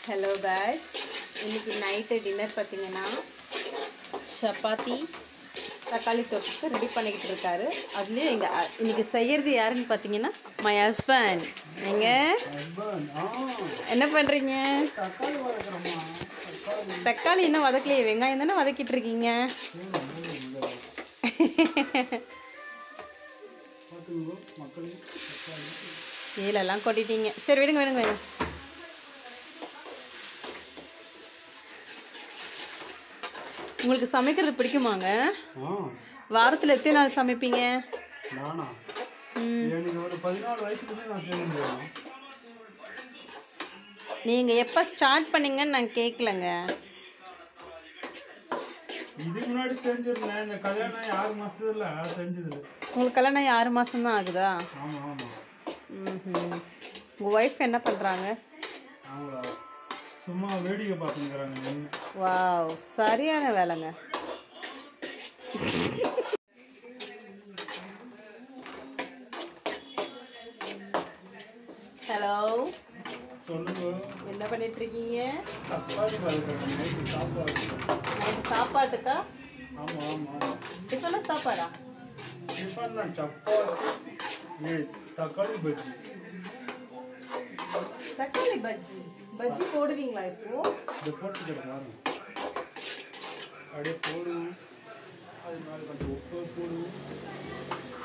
hello guys இன்னைக்கு night dinner பார்த்தீங்கன்னா சப்பாத்தி தக்காளி தொக்கு ரெடி பண்ணிக்கிட்டு இருக்காரு அதுலேயும் எங்கள் இன்னைக்கு செய்யறது யாருன்னு பார்த்தீங்கன்னா மை ஹஸ்பண்ட் எங்க என்ன பண்ணுறீங்க தக்காளி வளர்க்குறோம்மா தக்காளி தக்காளி இன்னும் வதக்கலையே வெங்காயம் தானே வதக்கிட்டு இருக்கீங்க பார்த்துக்கோ மக்களே தக்காளி கீழெல்லாம் கொட்டிட்டீங்க சரி விடுங்க விடுங்க விடுங்க உங்களுக்கு சமைக்கிறது பிடிக்குமாங்க ஆ வாரத்தில் எத்தனை நாள் சமைப்பீங்க நானா ம் எனக்கு ஒரு பதினாலு வயசுலேருந்தே நான் செய்ய நீங்கள் எப்போ ஸ்டார்ட் பண்ணீங்கன்னு நான் கேட்கலங்க இதுக்கு முன்னாடி செஞ்சிருந்தேன் இந்த கல்யாணம் ஆகி ஆறு மாசத்துல செஞ்சது உங்களுக்கு கல்யாணம் ஆகி ஆறு மாதம் தான் ஆகுதா ஆமாம் ஆமாம் ம் உங்கள் ஒய்ஃப் என்ன பண்ணுறாங்க அவங்கள சும்மா வேடிக்கை பார்த்துக்கிறாங்க என்ன வாவ் சரியான வேலைங்க ஹலோ சொல்லுங்க என்ன பண்ணிட்டு இருக்கீங்க தக்காளி வளர்க்குறேன் நைட்டு சாப்பாடு நைட்டு சாப்பாட்டுக்கா ஆமாம் ஆமாம் ஆமாம் டிஃபனா சாப்பாடா டிஃபன் தான் சப்பாத்தி ஏய், தக்காளி பஜ்ஜி தக்காளி பஜ்ஜி பஜ்ஜி போடுவீங்களா இப்போ இதை போட்டுக்கிறேன் பாருங்க அப்படியே போடுவோம் அது மேலே கொஞ்சம் உப்பு போடுவோம்